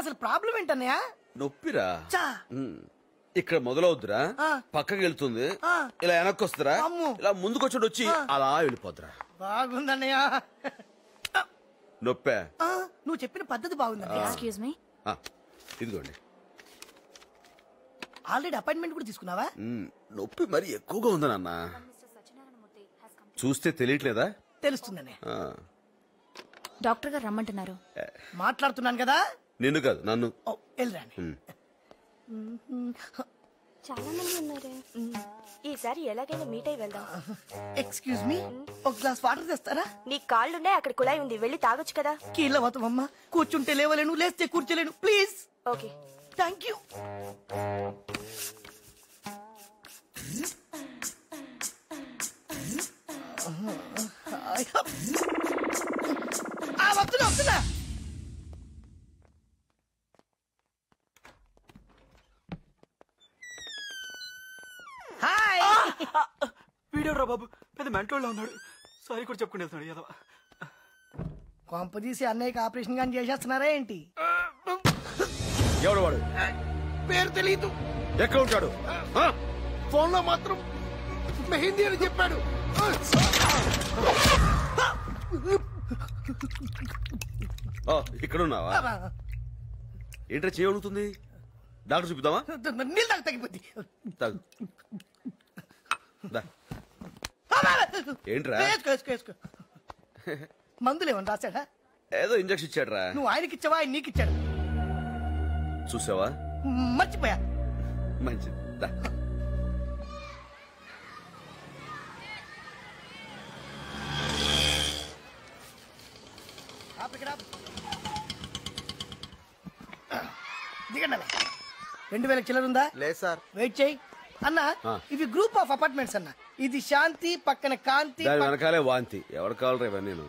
అసలు ప్రాబ్లం ఏంటన్నయ్య నొప్పిరా చా ఉమ్. ఇక్కడ మొదలవుద్దురా ఆ. పక్కకి వెళ్తుంది ఆ. ఇలా వెనక్కి వస్తురా అమ్ము. ఇలా ముందుకొచ్చి వచ్చి అలా వెళ్ళిపోద్దురా బాగుందన్నయ్య నొప్పే ఆ, నువ్వు చెప్పిన పద్ధతి బాగుందన్నయ్య ఎక్స్క్యూజ్ మీ ఆ, ఇదిగోండి ఆల్రెడీ అపాయింట్మెంట్ కూడా తీసుకున్నావా ఉమ్, నొప్పి మరి ఎక్కువగా ఉంది నాన్న చూస్తే తెలియట్లేదా తెలుస్తుందన్నయ్య ఆ, డాక్టర్ గారు రమ్మంటున్నారు మాట్లాడుతున్నాను కదా నిన్ను కాదు నన్ను ఓ, వెళ్ళరాని ఉమ్. చాలా మంది ఉన్నారే ఈసారి ఎలాగైనా మీట్ అయి వెళ్దాం ఎక్స్క్యూజ్ మీ ఒక గ్లాస్ వాటర్ తెస్తారా నీ కాళ్ళున్నాయి అక్కడ కుళాయి ఉంది వెళ్ళి తాగొచ్చు కదా కీళ్ళ పోతామమ్మా కూర్చుంటే లేవలేను లేస్తే కూర్చోలేను ప్లీజ్ ఓకే థ్యాంక్ యూ వస్తున్నా వస్తున్నా హాయ్ వీడియోరా బాబు పెద్ద మెంటోళ్ళ ఉన్నాడు సారీ కూడా చెప్పుకుని వెళ్తున్నాడు యాదవ కొంపదీసి అన్నయ్యకి ఆపరేషన్ కానీ చేసేస్తున్నారా ఏంటి ఎవడు వాడు పేరు తెలియదు ఎక్కడ ఉంటాడు ఆ? ఫోన్ లో మాత్రం మెహిందీ అని చెప్పాడు ఆ, ఇక్కడ ఉన్నావా ఏంట్రా చేయగలుగుతుంది డాక్టర్ చూపిద్దామా నీళ్ళు తాగి తగ్గిపోద్ది తాగు దా. ఏంట్రా వేసుకో వేసుకో వేసుకో మందులు ఏమన్నా రాశాడా ఏదో ఇంజక్షన్ ఇచ్చాడ్రా నువ్వు ఆయనకి ఇచ్చావా ఆయన నీకు ఇచ్చాడు చూసావా మర్చిపోయా మంచిది దా. ఆపు ఇక్కడ ఆపు. దిగండి అలా. రెండు వేల చిల్లర ఉందా లేదు సార్ వెయిట్ చేయి అన్న ఆ. ఇవి గ్రూప్ ఆఫ్ అపార్ట్మెంట్స్ అన్న ఇది శాంతి పక్కన కాంతి దాని పక్క- వెనకాలే వాంతి ఎవరు కావాలరా ఇవన్నీ నేను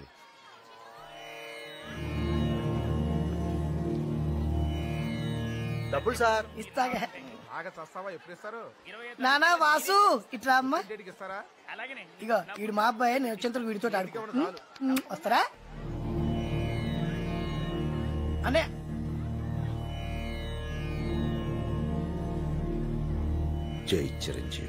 డబ్బులు సార్ ఇస్తాగా బాగా చస్తావా ఎప్పుడు ఇస్తారు నానా వాసు ఇట్లా అమ్మ డేట్కి ఇస్తారా ఇగో వీడు మా అబ్బాయి నేను వచ్చేంతకు వీడితో ఆడుకో ఉం? ఉం, వస్తారా అనే జై చిరంజీవి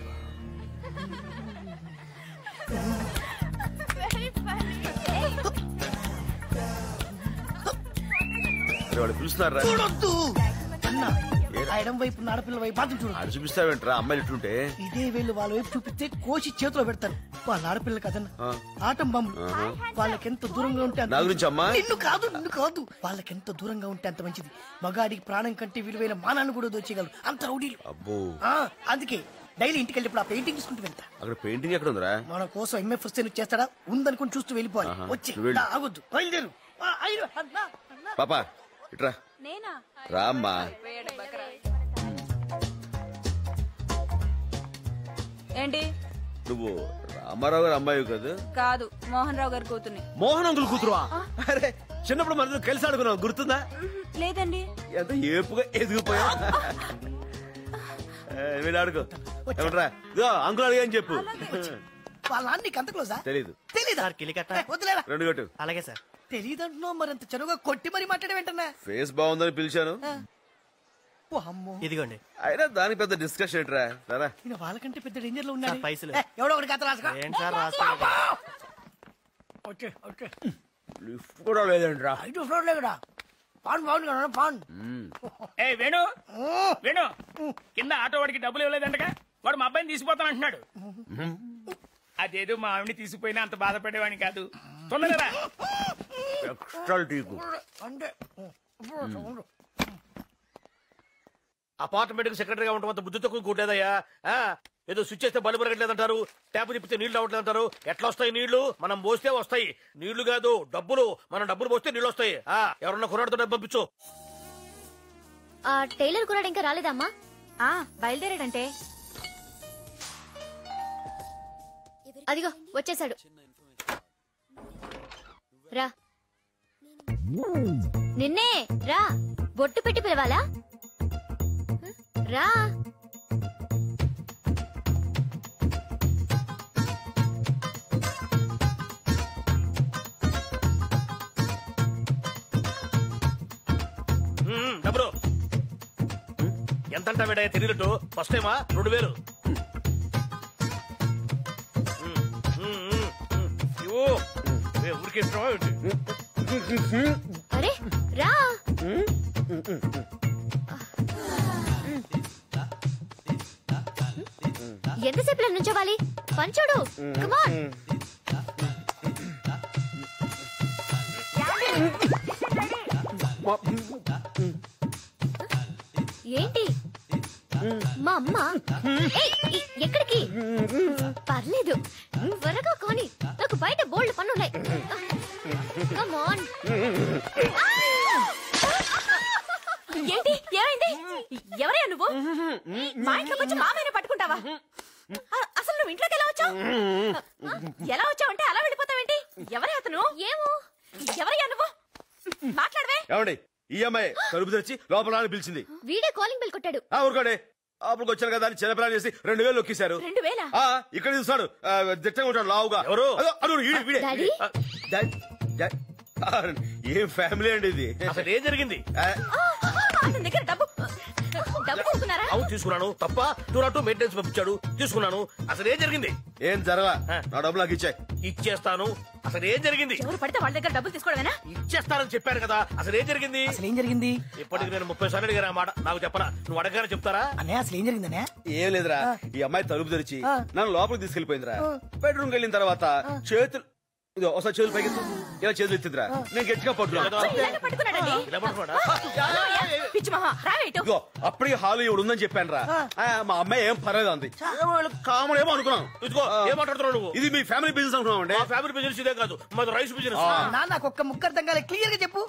అరే, వాళ్ళు పిలుస్తున్నారా చూడొద్దు అన్న ఆ ఎడం వైపు ఉన్న ఆడపిల్ల వైపు మాత్రం చూడు ఆడు చూపిస్తావేంట్రా అమ్మాయిలు ఎట్లుంటే ఇదే వీళ్ళు వాళ్ళ వైపు చూపిస్తే కోసి చేతిలో పెడతారు వాళ్ళ ఆడపిల్ల కదన్న ఆ. ఆటం బాంబులు వాళ్ళకెంత దూరంగా ఉంటే అంత నా గురించి అమ్మా? నిన్ను కాదు నిన్ను కాదు వాళ్ళకెంత దూరంగా ఉంటే అంత మంచిది మగాడికి ప్రాణం కంటే విలువైన మానాన్ని కూడా దోచేయగలరు అంత రౌడీలు అబ్బో ఆ, అందుకే డైలీ ఇంటికి వెళ్ళినప్పుడు ఆ పెయింటింగ్ తీసుకుంటూ వెళ్తా అక్కడ పెయింటింగ్ ఎక్కడ ఉందిరా మన కోసం ఎంఎఫ్ వస్తే నువ్వు చేస్తాడా ఉందనుకుని చూస్తూ వెళ్ళిపోవాలి ఆహా. వచ్చి నువ్వు వెళ్ళు. దా, ఆగొద్దు బయలుదేరు ఆ, అయ్యో, అన్నా, అన్నా. పాపా ఇట్రా నేనా రామ్మా ఏంటి నువ్వు రామారావు గారు అమ్మాయి కదా కాదు మోహన్ రావు గారి కూతుర్ని మోహన్ అంకుల్ కూతురువా అరే చిన్నప్పుడు మన కలిసి ఆడుకున్నావు గుర్తుందా లేదండి ఎంత ఏపుగా ఎదిగిపోయా ఏ, వెళ్ళి ఆడుకో ఏమంటారా ఇదో అంకుల్ అడిగా అని చెప్పు వాళ్ళ నాన్న నీకు అంత క్లోజా తెలీదు తెలీదా సార్, కిలికట్ట. ఏ, వదిలేరా రెండు కొట్టు అలాగే సార్ తెలీదంటున్నావు మరింత చెరువుగా కొట్టి మరీ మాట్లాడే వెంటనే ఫేస్ బాగుందని పిలిచాను ఓ అమ్మో ఇదిగోండి అయినా దానికి పెద్ద డిస్కషన్ ఏంట్రా రారా ఈయన వాళ్ళకంటే పెద్ద డేంజర్ లో ఉన్నాడు సార్, పైసలు. ఏ, ఎవడో ఒకటి కథ రాసుకో ఏంటి సార్ రాసుకోండి ఓకే ఓకే లిఫ్ట్ కూడా లేదంట్రా ఐదు ఫ్లోర్ లేకడా పాన్ బాగుంది కదా పాన్ ఏ వేణు వేణు కింద ఆటో వాడికి డబ్బులు ఇవ్వలేదంటగా వాడు మా అబ్బాయిని తీసుకుపోతానంటున్నాడు అదేదో మా ఆవిడని తీసుకుపోయినా అంత బాధపడేవాడిని కాదు తొందరగా ఎక్స్ట్రా టీకు అంటే అపార్ట్మెంట్ కి సెక్రటరీగా ఉండటం అంత బుద్ధి తక్కువ కూటేదయ్యా ఆ, ఏదో స్విచ్ చేస్తే బల్బు పెరగట్లేదంటారు ట్యాప్ తిప్పితే నీళ్లు రావట్లేదంటారు ఎట్లా వస్తాయి నీళ్లు మనం పోస్తే వస్తాయి నీళ్లు కాదు డబ్బులు మనం డబ్బులు పోస్తే నీళ్లు వస్తాయి ఆ ఎవరన్నా కుర్రాడితో డబ్బు పంపించు ఆ టైలర్ కూడా ఇంకా రాలేదమ్మా ఆ బయలుదేరాడంటే అదిగో వచ్చేసాడు రా నిన్నే రా బొట్టు పెట్టి పిలవాలా రా ఉమ్, డబ్బులు ఎంత అంటా వేడా తెలియనట్టు ఫస్ట్ టైమా రెండు వేలు ఉమ్, ఉమ్, ఉమ్, ఉమ్. ఇవ్వు. ఏ, ఊరికే ఇస్తున్నావా ఏంటి? అరే రా ఎంతసేపు ఇలా నుంచోవాలి పంచుడు కమాన్ ఏంటి మా అమ్మ ఏయ్, ఎ- ఎక్కడికి పర్లేదు త్వరగా కానీ నాకు బయట బోల్డ్ పనున్నాయి కమాన్ ఏంటి ఏమైంది ఎవరయ్యా నువ్వు మా ఇంట్లోకి వచ్చి మామయ్యని పట్టుకుంటావా అ- అసలు నువ్వు ఇంట్లోకి ఎలా వచ్చావు ఎలా వచ్చావంటే అలా వెళ్ళిపోతావేంటి ఎవరే అతను ఏమో ఎవరయ్యా నువ్వు మాట్లాడవే ఏమండి ఈ అమ్మాయి తలుపు తెచ్చి లోపల రాని పిలిచింది వీడే కాలింగ్ బెల్ కొట్టాడు ఆ ఊరుకోండి లోపలికి వచ్చాను కదా అని చిన్నపిల్లని చేసి రెండు వేలు నొక్కేశారు రెండు వేల ఆ ఇక్కడ చూస్తాడు ఆ, దిట్టంగా ఉంటాడు లావుగా ఎవరు? అదో, అదో, ఈడే, వీడే. డాడీ? ఆ, డాడీ, డాడీ. ఆ, ఏం ఫ్యామిలీ అండి ఇది అసలు ఏం జరిగింది ఆ, అతని దగ్గర డబ్బు డబ్బు తీసుకున్నారా అవును తీసుకున్నాను తప్ప టూ మెయింటెనెన్స్ పంపించాడు తీసుకున్నాను అసలు ఏం జరిగింది ఏం జరగా ఆ. నా డబ్బులు నాకు ఇచ్చాయి ఇచ్చేస్తాను అసలు ఏం జరిగింది ఎవరు పడితే వాళ్ళ దగ్గర డబ్బులు తీసుకోవడమేనా ఇచ్చేస్తానని చెప్పాను కదా అసలు ఏం జరిగింది అసలు ఏం జరిగింది ఇప్పటికి నేను ముప్పై సార్లు అడిగాను ఆ మాట నాకు చెప్పరా నువ్వు అడగానే చెప్తారా అన్నయ్య అసలు ఏం జరిగిందనే ఏం లేదురా ఈ అమ్మాయి తలుపు తెరిచి ఆ. నన్ను లోపలికి తీసుకెళ్లిపోయిందిరా బెడ్రూమ్ వెళ్ళిన తర్వాత చేతులు ఇదో ఒకసారి చేతులు పైకి ఎత్తు. ఇలా చేతులు ఎత్తిందిరా నేను గట్టిగా పట్టుకున్నాను ఇలాగే పట్టుకున్నాడండి ఇలా పట్టుకోడా? పిచ్చి మహా రావేటు ఇదిగో అప్పటికి హాలు ఇవిడు ఉందని చెప్పాను రా మా అమ్మాయి ఏం పర్లేదు అంది ఏమో వీళ్ళు కామన్ ఏమో అనుకున్నాను ఇదిగో ఏం మాట్లాడుతున్నావు నువ్వు ఇది మీ ఫ్యామిలీ బిజినెస్ అనుకున్నాం అండి మా ఫ్యామిలీ బిజినెస్ ఇదే కాదు మాది రైస్ బిజినెస్ నాన్న నాకు ఒక్క ముక్క అర్థం కాలే క్లియర్ గా చెప్పు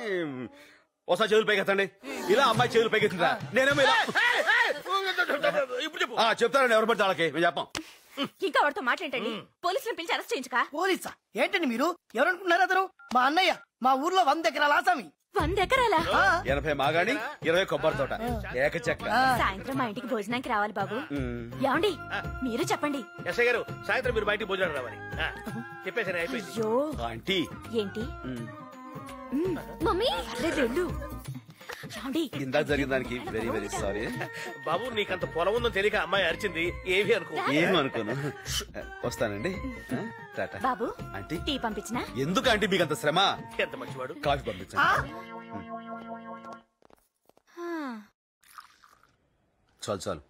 ఒకసారి చేతులు పైకి ఎత్తండి ఇలా అమ్మాయి చేతులు పైకి ఎత్తిందిరా నేనేమో ఇలా ఇప్పుడు చెప్పు ఆ, చెప్తారండి ఎవరు పడితే వాళ్ళకి మేము చెప్పాం ఇంకా వాడితో మాట్లాడండి పోలీసులను పిలిచి అరెస్ట్ చేయించుకా పోలీసా ఏంటండి మీరు ఎవరనుకుంటున్నారు అతను మా అన్నయ్య మా ఊర్లో వంద ఎకరాల ఆసామి వంద ఎకరాలా ఆ, ఎనభై మాగాణి ఇరవై కొబ్బరి తోట ఏక చెక్క సాయంత్రం మా ఇంటికి భోజనానికి రావాలి బాబు ఏమండి మీరు చెప్పండి ఎస్ఐ గారు సాయంత్రం మీరు బయటికి భోజనం రావాలి ఆ, చెప్పేసాను అయిపోయింది అయ్యో ఆంటీ ఏంటి మమ్మీ పర్లేదు వెళ్ళు ఏమండి ఇందాక జరిగిన దానికి వెరీ వెరీ సారీ బాబు నీకంత పొలం ఉందని తెలియక అమ్మాయి అరిచింది ఏవి అనుకో ఏం అనుకోను వస్తానండి ఆ, టాటా బాబు ఆంటీ టీ పంపించినా ఎందుకు ఆంటీ మీకు అంత శ్రమ ఎంత మంచివాడు కాఫీ పంపించండి చాలు చాలు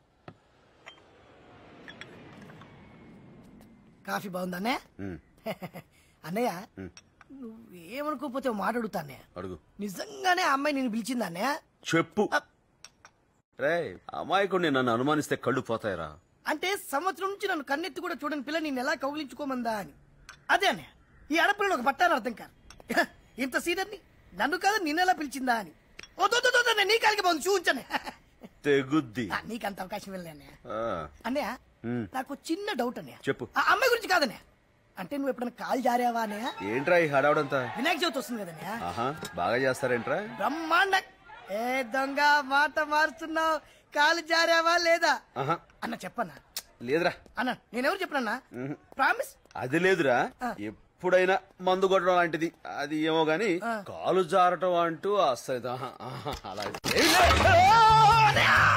కాఫీ బాగుందా అన్నయ్య ఉమ్, అన్నయ్య నువ్వేమనుకోకపోతే ఓ మాట అడుగుతా అన్నయ్య అడుగు నిజంగానే ఆ అమ్మాయి నేను పిలిచిందా అన్నయ్య చెప్పు రే అమాయకుడిని నన్ను అనుమానిస్తే కళ్ళు పోతాయిరా అంటే సంవత్సరం నుంచి నన్ను కన్నెత్తి కూడా చూడని పిల్ల నేను ఎలా కౌగిలించుకోమందా అని అదే అన్నయ్య ఈ ఆడపిల్లలు ఒక పట్టాను అర్థం కాదు ఇంత సీనియర్ని నన్ను కాదు నిన్నెలా పిలిచిందా అని వద్దొద్దొద్దు నీ కాలికి బాగుంది చూపించండి తెగుద్ది నీకంత అవకాశం వెళ్ళే అన్నయ్య ఆ, అన్నయ్య ఉమ్, నాకు చిన్న డౌట్ అన్నయ్య చెప్పు ఆ అమ్మాయి గురించి కాదన్నయ్య అంటే నువ్వు ఎప్పుడైనా కాల్ జారావా అన్నయ్య ఏంట్రా ఈ హడావుడంతా వినాయక చవితి వస్తుంది కదన్నయ్య ఆహా బాగా చేస్తారేంట్రా బ్రహ్మాండ ఏ దొంగ మాట మారుతున్నావు కాలు జారావా లేదా ఆహా అన్న చెప్పన్నా లేదురా అన్న నేనెవరు చెప్పనన్నా ప్రామిస్ అది లేదురా ఎప్పుడైనా మందు కొట్టడం లాంటిది అది ఏమో గాని కాలు జారటం అంటూ అస్సలు ఆహా, ఆహా, అలా ఏమీ లేదు.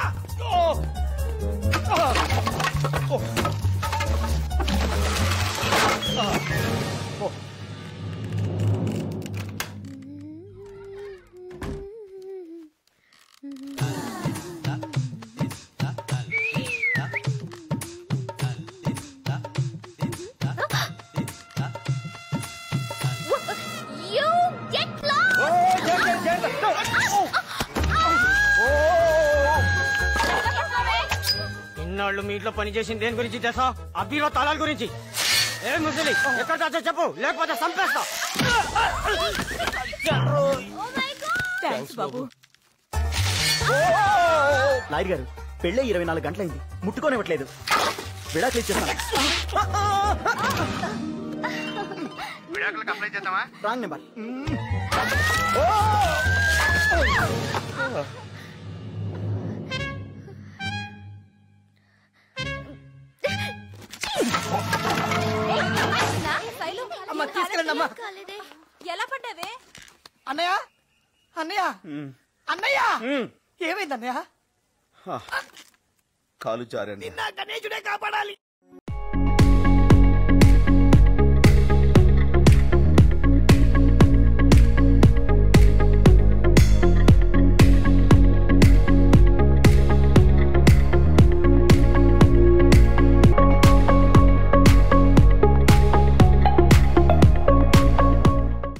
యూ గెట్ లాస్ట్ ఇన్నాళ్ళు మీ ఇంట్లో పని చేసింది దేని గురించి తెలుసా అబ్బీలో తాళాల గురించి ఏ ముసలి ఎక్కడ దాచో చెప్పు లేకపోతే చంపేస్తా థ్యాంక్స్ బాబు లాయర్ గారు పెళ్ళే ఇరవై నాలుగు గంటలైంది ముట్టుకోనివ్వట్లేదు విడాకులు ఇచ్చేస్తాను విడాకులకు అప్లై చేద్దామా రాంగ్ నెంబర్ అమ్మ తీసుకెళ్ళండి అమ్మా ఎలా పడ్డావే అన్నయ్య అన్నయ్య అన్నయ్య ఏమైంది అన్నయ్య కాలు జారండి నిన్న గణేశుడే కాపాడాలి